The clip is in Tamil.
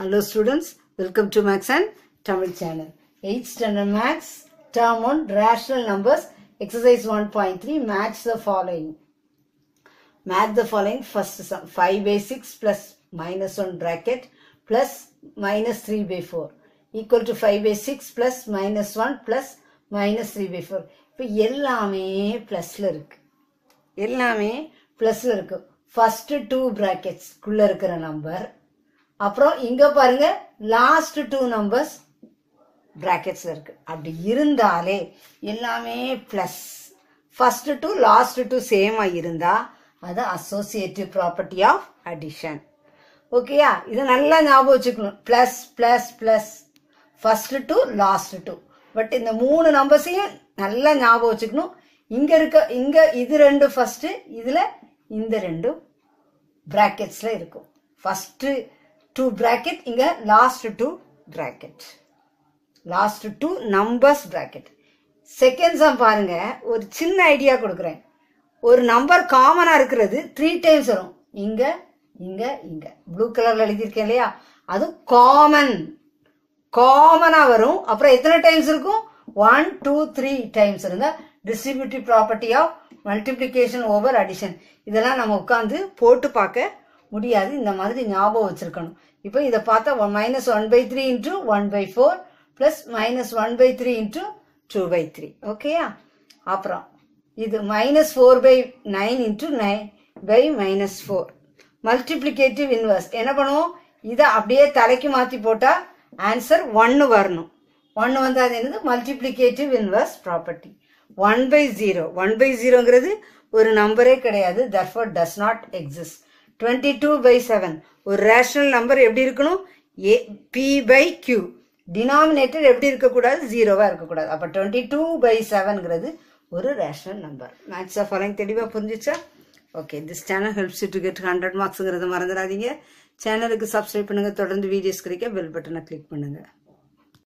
Hello students, welcome to Max and Tamil channel. 8th standard Max, term 1, rational numbers, exercise 1.3, match the following. Match the following first sum, 5 by 6 plus minus 1 bracket plus minus 3 by 4 equal to 5 by 6 plus minus 1 plus minus 3 by 4. இப்போ எல்லாமே ப்ளஸில் இருக்கு எல்லாமே ப்ளஸில் இருக்கு ஃபர்ஸ்ட் டூ ப்ராக்கெட்ஸ்க்குள்ள இருக்கிற நம்பர் அப்புறம் இங்க பாருங்க லாஸ்ட் டூ நம்பர்ஸ் பிராக்கெட்ஸ்ல இருக்கு அப்படி இருந்தாலே எல்லாமே plus first to last to சேமா இருந்தா அது அசோசியேட்டிவ் ப்ராப்பர்ட்டி ஆஃப் அடிஷன் ஓகேயா இதை நல்லா ஞாபகம் வச்சுக்கணும் plus plus plus first to last to but இந்த மூணு நம்பர்ஸையும் நல்லா ஞாபகம் வச்சுக்கணும் இங்க இருக்க இங்க இது ரெண்டு ஃபர்ஸ்ட் இதுல இந்த ரெண்டும் பிராக்கெட்ஸ்ல இருக்கும் ஃபர்ஸ்ட் டூ பிராக்கெட் இங்க last two bracket last two numbers bracket second sum பாருங்க ஒரு சின்ன ஐடியா கொடுக்குறேன் ஒரு நம்பர் காமனா இருக்கிறது த்ரீ டைம்ஸ் வரும் இங்க இங்க இங்க ப்ளூ கலர்ல எழுதியிருக்கேன் இல்லையா அது காமன் காமனா வரும் அப்புறம் எத்தனை டைம்ஸ் இருக்கும் ஒன் டூ த்ரீ டைம்ஸ் இருந்தா distributive property of multiplication over addition இதெல்லாம் நம்ம உட்காந்து போட்டு பார்க்க முடியாது இந்த மாதிரி ஞாபகம் வச்சிருக்கணும் இப்போ இதை பார்த்தா minus one by three into one by four plus minus one by three into two by three ஓகேயா அப்புறம் இது minus four by nine into nine by minus four multiplicative inverse என்ன பண்ணுவோம் இதை அப்படியே தலைக்கு மாற்றி போட்டால் ஆன்சர் ஒன்று வரணும் ஒன்று வந்து அது என்னது multiplicative inverse property one by zero one by ஜீரோங்கிறது ஒரு நம்பரே கிடையாது therefore does not exist twenty two by seven ஒரு ரேஷனல் நம்பர் எப்படி இருக்கணும் A B by Q denominator எப்படி இருக்கக்கூடாது ஜீரோவாக இருக்கக்கூடாது அப்போ டுவெண்ட்டி டூ பை செவன்ங்கிறது ஒரு rational number match of following தெளிவாக புரிஞ்சிச்சா okay this channel helps to get hundred மார்க்ஸுங்கிறத மறந்துடாதீங்க சேனலுக்கு சப்ஸ்கிரைப் பண்ணுங்கள் தொடர்ந்து வீடியோஸ் கிடைக்க பெல் பட்டனை கிளிக் பண்ணுங்கள்